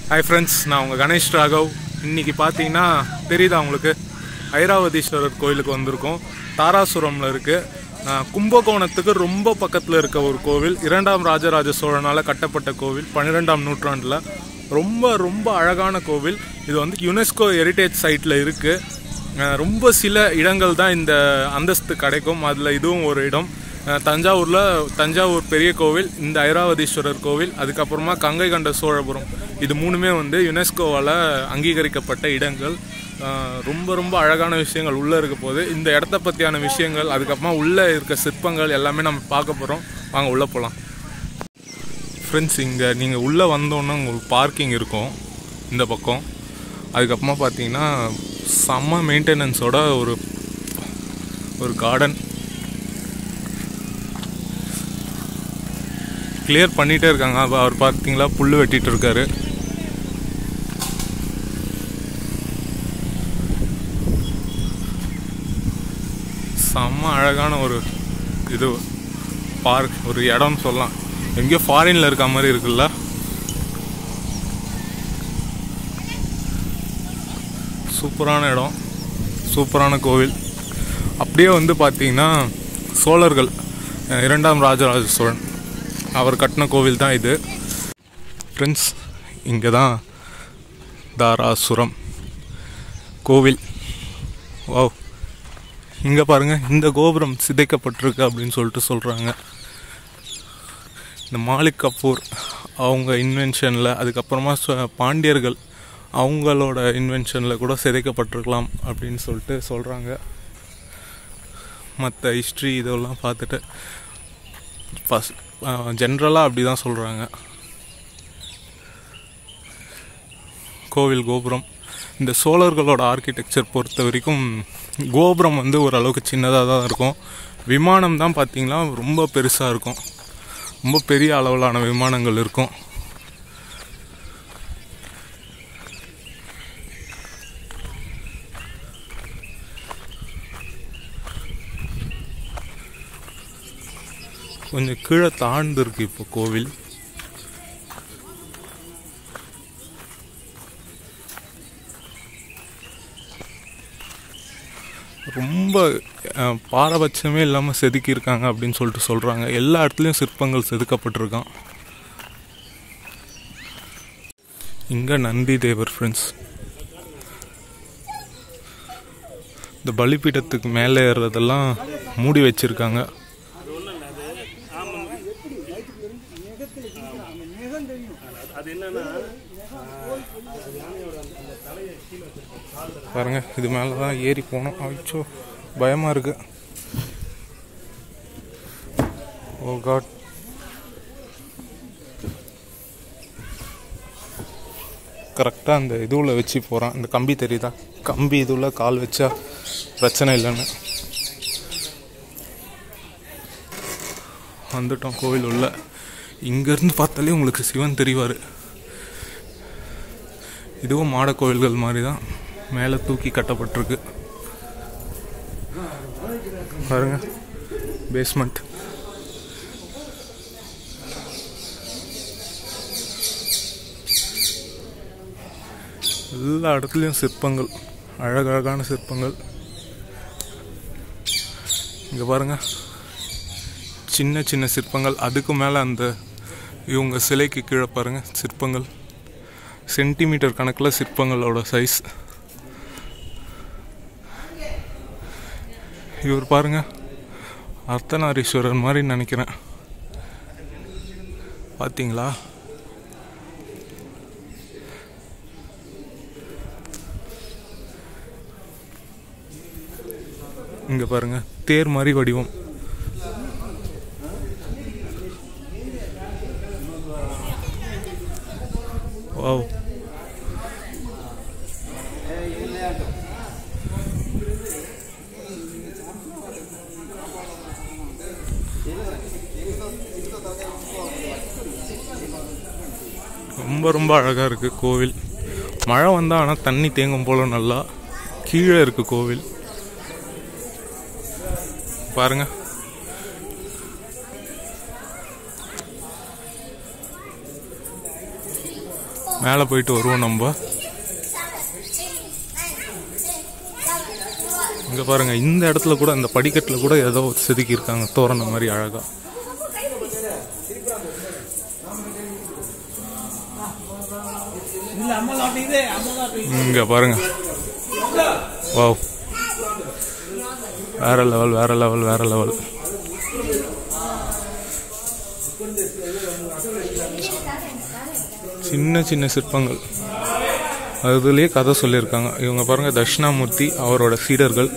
Hi friends நான் உங்கள் கணேஷ் ராகவ் இன்னைக்கு பார்த்தீங்கன்னா தெரியுதா உங்களுக்கு ஐராவதீஸ்வரர் கோயிலுக்கு வந்திருக்கோம் தாராசுரமில் இருக்குது கும்பகோணத்துக்கு ரொம்ப பக்கத்தில் இருக்க ஒரு கோவில் இரண்டாம் ராஜராஜ சோழனால் கட்டப்பட்ட கோவில் பன்னிரெண்டாம் நூற்றாண்டில் ரொம்ப ரொம்ப அழகான கோவில் இது வந்து யுனெஸ்கோ ஹெரிட்டேஜ் சைட்டில் இருக்குது ரொம்ப சில இடங்கள் தான் இந்த அந்தஸ்து கிடைக்கும் அதில் இதுவும் ஒரு இடம் அஹ் தஞ்சாவூரில் தஞ்சாவூர் பெரிய கோவில் இந்த ஐராவதீஸ்வரர் கோவில் அதுக்கப்புறமா கங்கை கண்ட சோழபுரம் இது மூணுமே வந்து யுனெஸ்கோவால் அங்கீகரிக்கப்பட்ட இடங்கள் அஹ் ரொம்ப ரொம்ப அழகான விஷயங்கள் உள்ளே இருக்க போது இந்த இடத்த பற்றியான விஷயங்கள் அதுக்கப்புறமா உள்ளே இருக்க சிற்பங்கள் எல்லாமே நம்ம பார்க்க போகிறோம் வாங்க உள்ளே போகலாம் ஃப்ரெண்ட்ஸ் இங்கே நீங்கள் உள்ளே வந்தோன்னே உங்களுக்கு பார்க்கிங் இருக்கும் இந்த பக்கம் அதுக்கப்புறமா பார்த்தீங்கன்னா செம்ம மெயின்டெனன்ஸோட ஒரு ஒரு கார்டன் கிளியர் பண்ணிகிட்டே இருக்காங்க அப்ப அவர் பார்த்தீங்களா புல் வெட்டிட்டு இருக்காரு செம்ம அழகான ஒரு இது பார்க் ஒரு இடம் சொல்லலாம் எங்கேயோ ஃபாரின்ல இருக்க மாதிரி இருக்குல்ல சூப்பரான இடம் சூப்பரான கோவில் அப்படியே வந்து பார்த்தீங்கன்னா சோழர்கள் அஹ் இரண்டாம் ராஜராஜ சோழன் அவர் கட்டின கோவில் தான் இது ஃப்ரெண்ட்ஸ் இங்கே தான் தாராசுரம் கோவில் வாவ் இங்கே பாருங்கள் இந்த கோபுரம் சிதைக்கப்பட்டிருக்கு அப்படின்னு சொல்லிட்டு சொல்கிறாங்க இந்த மாலிக் கபூர் அவங்க இன்வென்ஷனில் அதுக்கப்புறமா சு- பாண்டியர்கள் அவங்களோட இன்வென்ஷனில் கூட சிதைக்கப்பட்டிருக்கலாம் அப்படின்னு சொல்லிட்டு சொல்கிறாங்க மற்ற ஹிஸ்ட்ரி இதெல்லாம் பார்த்துட்டு ஃபஸ்ட் ஜென்ரலாக அப்படி தான் சொல்கிறாங்க கோவில் கோபுரம் இந்த சோழர்களோட ஆர்கிடெக்சர் பொறுத்த வரைக்கும் கோபுரம் வந்து ஓரளவுக்கு சின்னதாக தான் இருக்கும் விமானம் தான் பார்த்தீங்கன்னா ரொம்ப பெருசாக இருக்கும் ரொம்ப பெரிய அளவிலான விமானங்கள் இருக்கும் கொஞ்சம் கீழே தாழ்ந்து இருக்கு இப்போ கோவில் ரொம்ப அஹ், பாரபட்சமே இல்லாமல் செதுக்கியிருக்காங்க அப்படின்னு சொல்லிட்டு சொல்கிறாங்க எல்லா இடத்துலையும் சிற்பங்கள் செதுக்கப்பட்டிருக்கான் இங்கே நந்தி தேவர் ஃப்ரெண்ட்ஸ் இந்த பலிபீடத்துக்கு மேலே ஏறுறதெல்லாம் மூடி வச்சிருக்காங்க பாருங்க இது மேலே தான் ஏறி போனோம் அச்சோ பயமாக இருக்கு ஓ காட் கரெக்டாக அந்த இதுவுல வச்சு போகிறான் இந்த கம்பி தெரியுதா கம்பி இதுல கால் வச்சா பிரச்சனை இல்லைன்னு வந்துட்டோம் கோவில் உள்ள இங்கேருந்து பார்த்தாலே உங்களுக்கு சிவன் தெரிவார் இதுவும் மாட கோவில்கள் மாதிரி தான் மேலே தூக்கி கட்டப்பட்டிருக்கு பாருங்க பேஸ்மெண்ட் எல்லா இடத்துலையும் சிற்பங்கள் அழகழகான சிற்பங்கள் இங்கே பாருங்க சின்ன சின்ன சிற்பங்கள் அதுக்கு மேலே அந்த இவங்க சிலைக்கு கீழே பாருங்க சிற்பங்கள் சென்டிமீட்டர் கணக்கில் சிற்பங்களோட சைஸ் இவர் பாருங்க அர்த்தநாரீஸ்வரர் மாதிரி நினைக்கிறேன் பார்த்தீங்களா இங்க பாருங்க தேர் மாதிரி வடிவம் வாவ் ரொம்ப ரொம்ப அழகாக இருக்குது கோவில் மழை வந்தால் ஆனால் தண்ணி தேங்கும் போல நல்லா கீழே இருக்குது கோவில் பாருங்க மேலே போயிட்டு வருவோம் நம்ம இங்க பாருங்க இந்த இடத்துல கூட இந்த படிக்கட்டில் கூட ஏதோ செதுக்கி இருக்காங்க தோரணம் மாதிரி அழகா இங்க பாருங்க வாவ் வேற லெவல் வேற லெவல் வேற லெவல் சின்ன சின்ன சிற்பங்கள் அதுலயே கதை சொல்லியிருக்காங்க இவங்க பாருங்க தட்சிணாமூர்த்தி அவரோட சீடர்கள்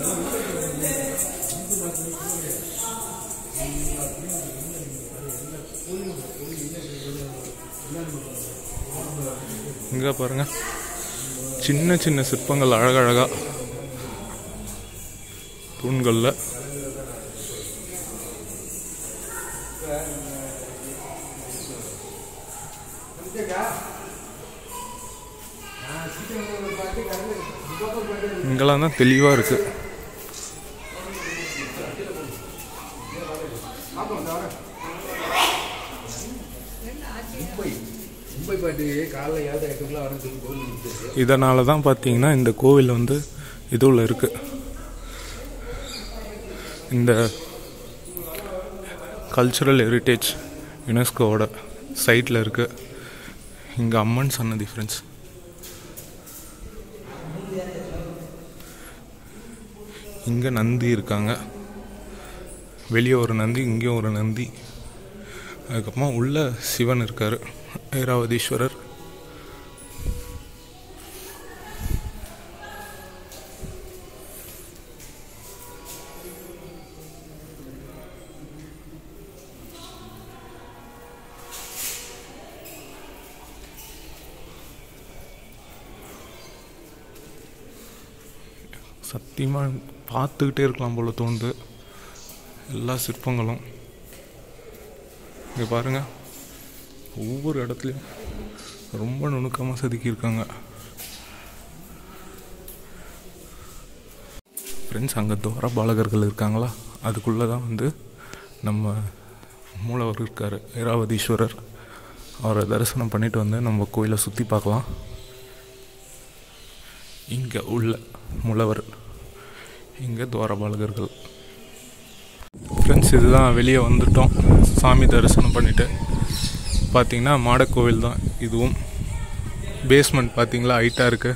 இங்க பாருங்க சின்ன சின்ன சிற்பங்கள் அழகழகா தூண்கள்ல இங்கெல்லாம் தான் தெளிவா இருக்கு மும்பை பாட்டு காலைல ஏழரை எட்டுக்குள்ள வரேன் சொல்லி கோவில் நிறுத்து. இதனால தான் பார்த்தீங்கன்னா இந்த கோவில் வந்து இதுல இருக்கு இந்த கல்ச்சுரல் ஹெரிட்டேஜ் யுனெஸ்கோவோட சைட்டில் இருக்கு இங்கே அம்மன் சன்னதி ஃப்ரெண்ட்ஸ் இங்கே நந்தி இருக்காங்க வெளியே ஒரு நந்தி இங்கேயும் ஒரு நந்தி அதுக்கப்புறமா உள்ள சிவன் இருக்காரு ஐராவதீஸ்வரர் சத்தியமாக பார்த்துக்கிட்டே இருக்கலாம் போல தோணுது எல்லா சிற்பங்களும் இங்கே பாருங்க ஒவ்வொரு இடத்துலையும் ரொம்ப நுணுக்கமாக செதுக்கியிருக்காங்க ஃப்ரெண்ட்ஸ் அங்கே தோர பாலகர்கள் இருக்காங்களா அதுக்குள்ளே தான் வந்து நம்ம மூலவர் இருக்கார் ஐராவதீஸ்வரர் அவரை தரிசனம் பண்ணிட்டு வந்து நம்ம கோயிலை சுற்றி பார்க்கலாம் இங்கே உள்ள மூலவர் இங்கே துவாரபாலகர்கள் ஃப்ரெண்ட்ஸ் இதுதான் வெளியே வந்துட்டோம் சாமி தரிசனம் பண்ணிட்டு பார்த்தீங்கன்னா மாடக்கோவில் தான் இதுவும் பேஸ்மெண்ட் பார்த்தீங்களா ஹைட்டாக இருக்கு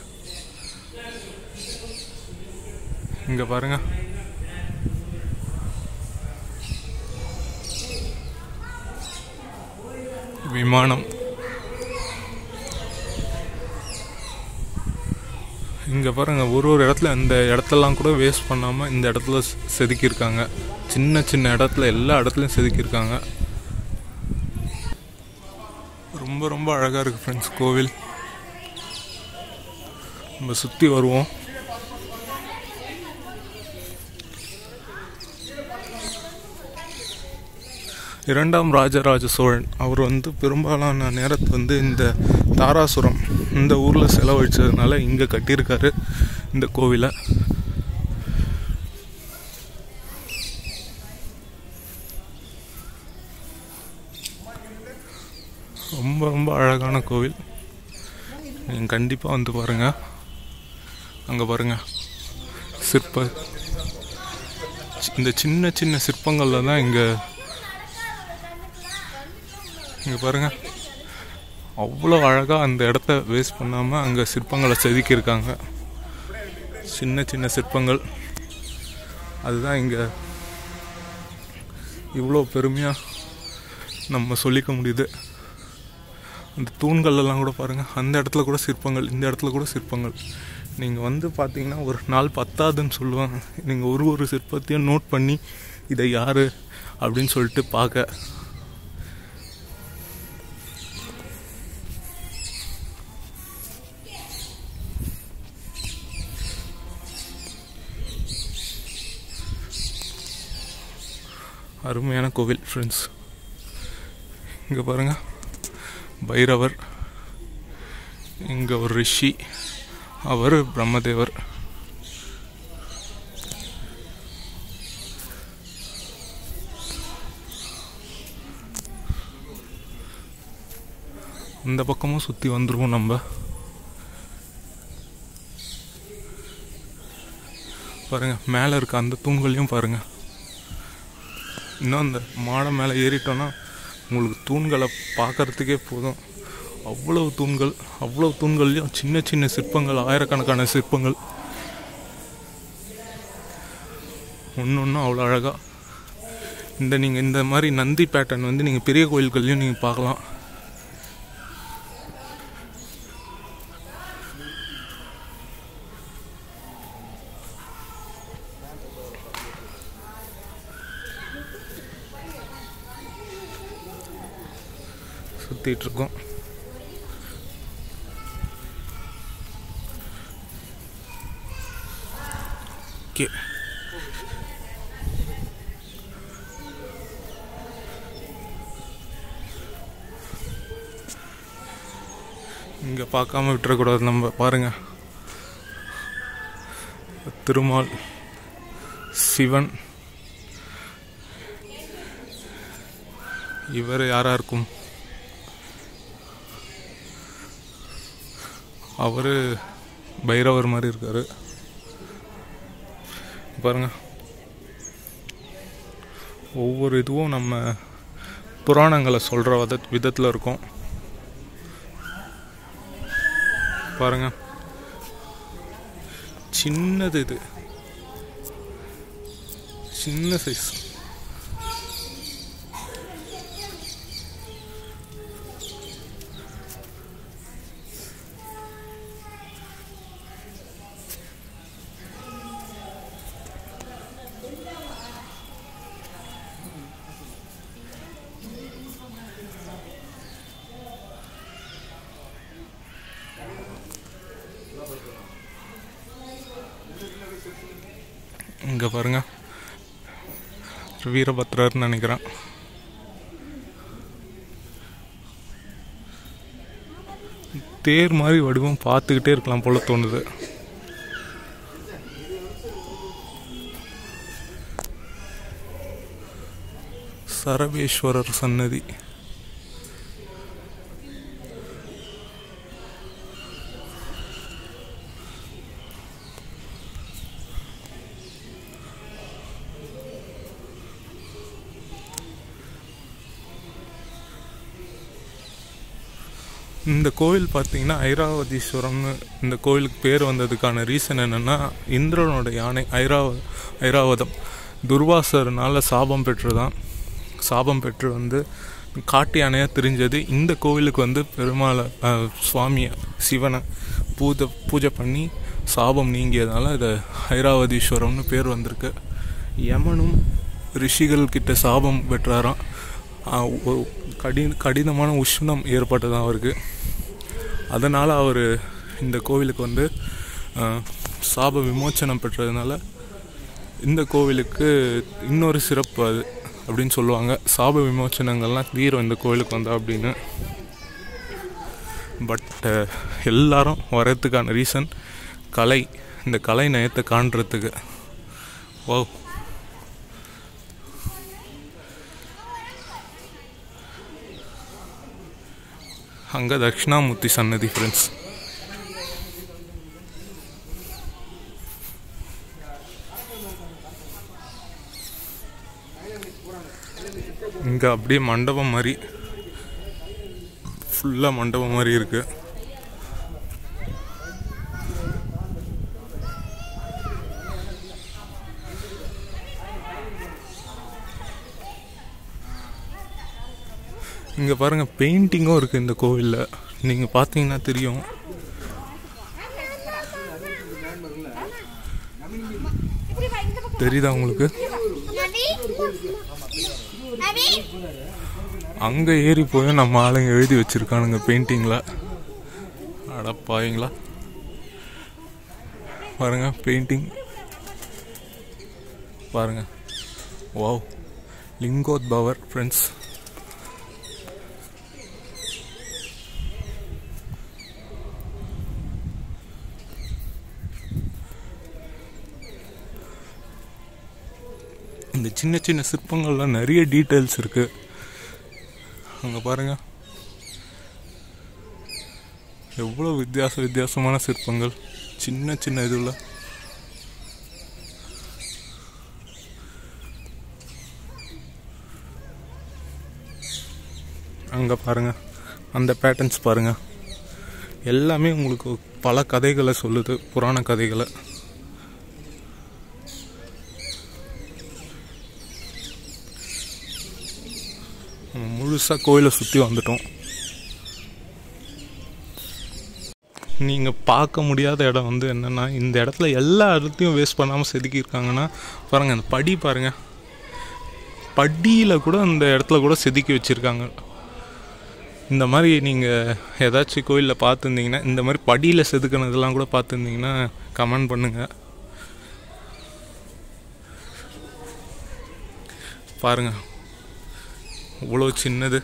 இங்கே பாருங்க விமானம் இங்கே பாருங்க ஒரு ஒரு இடத்துல இந்த இடத்தெல்லாம் கூட வேஸ்ட் பண்ணாமல் இந்த இடத்துல செ- செதுக்கியிருக்காங்க சின்ன சின்ன இடத்துல எல்லா இடத்துலையும் செதுக்கியிருக்காங்க ரொம்ப ரொம்ப அழகாக இருக்குது ஃப்ரெண்ட்ஸ் கோவில் நம்ம சுற்றி வருவோம் இரண்டாம் ராஜராஜ சோழன் அவர் வந்து பெரும்பாலான நேரத்தை வந்து இந்த தாராசுரம் இந்த ஊரில் செலவழிச்சதுனால இங்கே கட்டியிருக்காரு இந்த கோவிலை ரொம்ப ரொம்ப அழகான கோவில் நீங்கள் கண்டிப்பாக வந்து பாருங்கள் அங்கே பாருங்கள் சிற்ப சி- இந்த சின்ன சின்ன சிற்பங்களில் தான் இங்கே இங்கே பாருங்க அவ்வளோ அழகாக அந்த இடத்த வேஸ்ட் பண்ணாமல் அங்கே சிற்பங்களை செதுக்கியிருக்காங்க சின்ன சின்ன சிற்பங்கள் அதுதான் இங்கே இவ்வளோ பெருமையாக நம்ம சொல்லிக்க முடியுது அந்த தூண்கள் எல்லாம் கூட பாருங்கள் அந்த இடத்துல கூட சிற்பங்கள் இந்த இடத்துல கூட சிற்பங்கள் நீங்கள் வந்து பார்த்தீங்கன்னா ஒரு நாள் பத்தாதுன்னு சொல்லுவாங்க நீங்கள் ஒரு ஒரு சிற்பத்தையும் நோட் பண்ணி இதை யார் அப்படின்னு சொல்லிட்டு பார்க்க அருமையான கோவில் ஃப்ரெண்ட்ஸ் இங்கே பாருங்க பைரவர் இங்கே ஒரு ரிஷி அவர் பிரம்மதேவர் இந்த பக்கமும் சுற்றி வந்துருவோம் நம்ம பாருங்க மேலே இருக்க அந்த தூண்களையும் பாருங்க இன்னும் அந்த மாடை மேலே ஏறிட்டோன்னா உங்களுக்கு தூண்களை பார்க்கறதுக்கே போதும் அவ்வளவு தூண்கள் அவ்வளவு தூண்கள்லையும் சின்ன சின்ன சிற்பங்கள் ஆயிரக்கணக்கான சிற்பங்கள் ஒன்று ஒன்றும் அவ்வளோ அழகாக இந்த நீங்கள் இந்த மாதிரி நந்தி பேட்டர்ன் வந்து நீங்கள் பெரிய கோயில்கள்லையும் நீங்கள் பார்க்கலாம் சுற்றிட்டு இருக்கோம் ஓகே இங்கே பார்க்காம விட்டுறக்கூடாது நம்ம பாருங்க திருமால் சிவன் இவர் யாரா இருக்கும் அவர் பைரவர் மாதிரி இருக்காரு பாருங்க ஒவ்வொரு இதுவும் நம்ம புராணங்களை சொல்கிற வித விதத்தில் இருக்கும் பாருங்க சின்னது இது சின்ன சைஸ் இங்கே பாருங்க வீரபத்ரர்னு நினைக்கிறேன் தேர் மாதிரி வடிவம் பார்த்துக்கிட்டே இருக்கலாம் போல தோணுது சரவேஸ்வரர் சன்னதி இந்த கோவில் பார்த்தீங்கன்னா ஐராவதீஸ்வரம்னு இந்த கோவிலுக்கு பேர் வந்ததுக்கான ரீசன் என்னென்னா இந்திரனோட யானை ஐராவ ஐராவதம் துர்வாசர்னால சாபம் பெற்றுதான் சாபம் பெற்று வந்து காட்டு யானையாக தெரிஞ்சது இந்த கோவிலுக்கு வந்து பெருமாளை அஹ், சுவாமியை சிவனை பூஜை பூஜை பண்ணி சாபம் நீங்கியதால் இதை ஐராவதீஸ்வரம்னு பேர் வந்திருக்கு யமனும் ரிஷிகள் கிட்ட சாபம் பெற்றாராம் அஹ், ஒரு கடி கடினமான உஷ்ணம் ஏற்பட்டதான் அவருக்கு அதனால் அவர் இந்த கோவிலுக்கு வந்து அஹ், சாப விமோச்சனம் பெற்றதுனால இந்த கோவிலுக்கு இன்னொரு சிறப்பு அது அப்படின்னு சொல்லுவாங்க சாப விமோச்சனங்கள்லாம் தீரும் இந்த கோவிலுக்கு வந்தா அப்படின்னு பட் எல்லாரும் வரதுக்கான ரீசன் கலை இந்த கலை நயத்தை காண்றதுக்கு ஓ அங்கே தட்சிணாமூர்த்தி சன்னதி ஃப்ரெண்ட்ஸ் இங்கே அப்படியே மண்டபம் மாதிரி ஃபுல்லாக மண்டபம் மாதிரி இருக்கு இங்கே பாருங்கள் பெயிண்டிங்கும் இருக்குது இந்த கோவிலில் நீங்கள் பார்த்தீங்கன்னா தெரியும் தெரியுதா உங்களுக்கு அங்கே ஏறி போய் நம்ம ஆளுங்க எழுதி வச்சிருக்கானுங்க பெயிண்டிங்கில் அடப்பாவீங்களா பாருங்க பெயிண்டிங் பாருங்க வாவ் லிங்கோத்பவர் ஃப்ரெண்ட்ஸ் இந்த சின்ன சின்ன சிற்பங்கள்லாம் நிறைய டீட்டெயில்ஸ் இருக்கு அங்கே பாருங்க எவ்வளோ வித்தியாச வித்தியாசமான சிற்பங்கள் சின்ன சின்ன இதுல அங்கே பாருங்க அந்த பேட்டர்ன்ஸ் பாருங்க எல்லாமே உங்களுக்கு பல கதைகளை சொல்லுது புராண கதைகளை நம்ம முழுசாக கோயிலை சுற்றி வந்துட்டோம் நீங்கள் பார்க்க முடியாத இடம் வந்து என்னென்னா இந்த இடத்துல எல்லா இடத்தையும் வேஸ்ட் பண்ணாமல் செதுக்கியிருக்காங்கன்னா பாருங்கள் அந்த படி பாருங்கள் படியில் கூட அந்த இடத்துல கூட செதுக்கி வச்சுருக்காங்க இந்த மாதிரி நீங்கள் ஏதாச்சும் கோயிலில் பார்த்துருந்தீங்கன்னா இந்த மாதிரி படியில் செதுக்கினதெல்லாம் கூட பார்த்துருந்தீங்கன்னா கமெண்ட் பண்ணுங்கள் பாருங்கள் இவ்வளோ சின்னது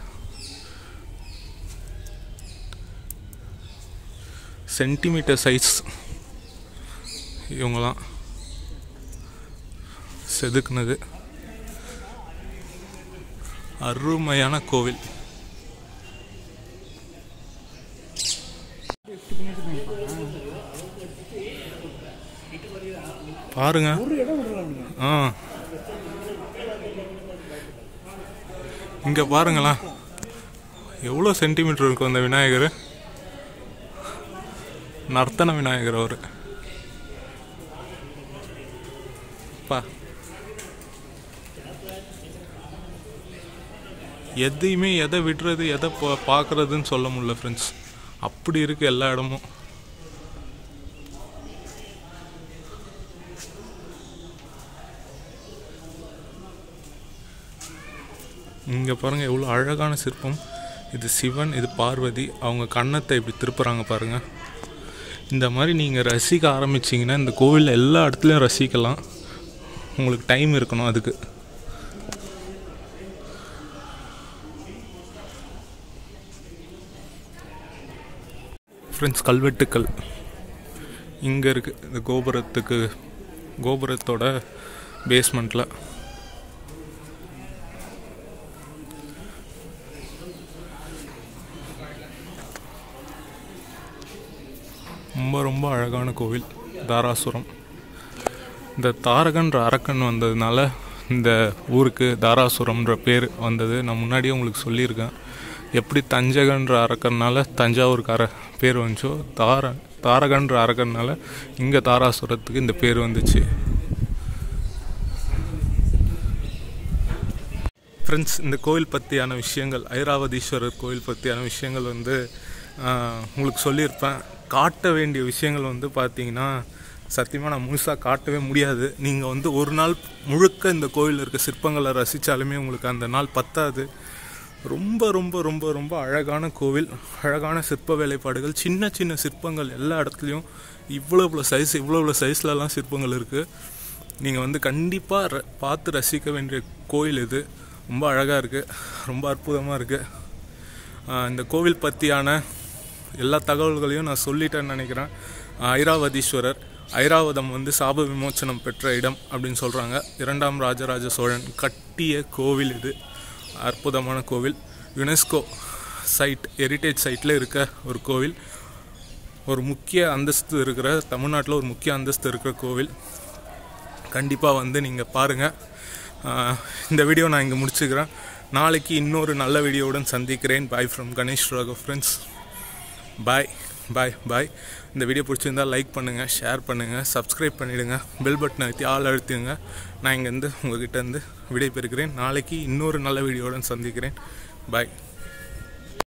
சென்டிமீட்டர் சைஸ் இவங்களாம் செதுக்குனது அருமையான கோவில் பாருங்க ஆ இங்க பாருங்களா எவ்வளோ சென்டிமீட்டர் இருக்கும் அந்த விநாயகர் நர்த்தன விநாயகர் அவரு பா எதையுமே எதை விடுறது எதை பா- பார்க்கறதுன்னு சொல்ல முடியல ஃப்ரெண்ட்ஸ் அப்படி இருக்கு எல்லா இடமும் இங்கே பாருங்க எவ்வளோ அழகான சிற்பம் இது சிவன் இது பார்வதி அவங்க கன்னத்தை இப்படி திருப்புறாங்க பாருங்க இந்த மாதிரி நீங்கள் ரசிக்க ஆரம்பிச்சீங்கன்னா இந்த கோவிலில் எல்லா இடத்துலையும் ரசிக்கலாம் உங்களுக்கு டைம் இருக்கணும் அதுக்கு ஃப்ரெண்ட்ஸ் கல்வெட்டுக்கள் இங்கே இருக்குது இந்த கோபுரத்துக்கு கோபுரத்தோட பேஸ்மெண்ட்டில் ரொம்ப ரொம்ப அழகான கோவில் தாராசுரம் இந்த தாரகன்ற அரக்கன் வந்ததுனால இந்த ஊருக்கு தாராசுரம்ன்ற பேர் வந்தது நான் முன்னாடியே உங்களுக்கு சொல்லியிருக்கேன் எப்படி தஞ்சகன்ற அரக்கன்னால தஞ்சாவூருக்கு அர பேர் வந்துச்சோ தார தாரகன்ற அரக்கன்னால இங்கே தாராசுரத்துக்கு இந்த பேர் வந்துச்சு ஃப்ரெண்ட்ஸ் இந்த கோவில் பற்றியான விஷயங்கள் ஐராவதீஸ்வரர் கோவில் பற்றியான விஷயங்கள் வந்து ஆஹ், உங்களுக்கு சொல்லியிருப்பேன் காட்ட வேண்டிய விஷயங்கள் வந்து பார்த்தீங்கன்னா சத்தியமாக நான் முழுசாக காட்டவே முடியாது நீங்கள் வந்து ஒரு நாள் முழுக்க இந்த கோவிலில் இருக்க சிற்பங்களை ரசித்தாலுமே உங்களுக்கு அந்த நாள் பத்தாது ரொம்ப ரொம்ப ரொம்ப ரொம்ப அழகான கோவில் அழகான சிற்ப வேலைப்பாடுகள் சின்ன சின்ன சிற்பங்கள் எல்லா இடத்துலையும் இவ்வளோ இவ்வளோ சைஸ் இவ்வளோ இவ்வளோ சைஸ்லலாம் சிற்பங்கள் இருக்குது நீங்கள் வந்து கண்டிப்பாக ர பார்த்து ரசிக்க வேண்டிய கோயில் இது ரொம்ப அழகாக இருக்குது ரொம்ப அற்புதமாக இருக்குது இந்த கோவில் பற்றியான எல்லா தகவல்களையும் நான் சொல்லிட்டேன்னு நினைக்கிறேன் ஆஹ் ஐராவதீஸ்வரர் ஐராவதம் வந்து சாப விமோச்சனம் பெற்ற இடம் அப்படின்னு சொல்கிறாங்க இரண்டாம் ராஜராஜ சோழன் கட்டிய கோவில் இது அற்புதமான கோவில் யுனெஸ்கோ சைட் ஹெரிட்டேஜ் சைட்டில் இருக்க ஒரு கோவில் ஒரு முக்கிய அந்தஸ்து இருக்கிற தமிழ்நாட்டில் ஒரு முக்கிய அந்தஸ்து இருக்கிற கோவில் கண்டிப்பாக வந்து நீங்கள் பாருங்கள் இந்த வீடியோ நான் இங்கே முடிச்சுக்கிறேன் நாளைக்கு இன்னொரு நல்ல வீடியோவுடன் சந்திக்கிறேன் bye from Ganesh Raghav friends bye bye bye இந்த வீடியோ பிடிச்சிருந்தா லைக் பண்ணுங்கள் ஷேர் பண்ணுங்கள் சப்ஸ்கிரைப் பண்ணிவிடுங்க பெல் பட்டன் அழுத்தி ஆள் அழுத்திடுங்க நான் இங்கேருந்து உங்ககிட்ட இருந்து விடை பெறுகிறேன் நாளைக்கு இன்னொரு நல்ல வீடியோவுடன் சந்திக்கிறேன் பாய்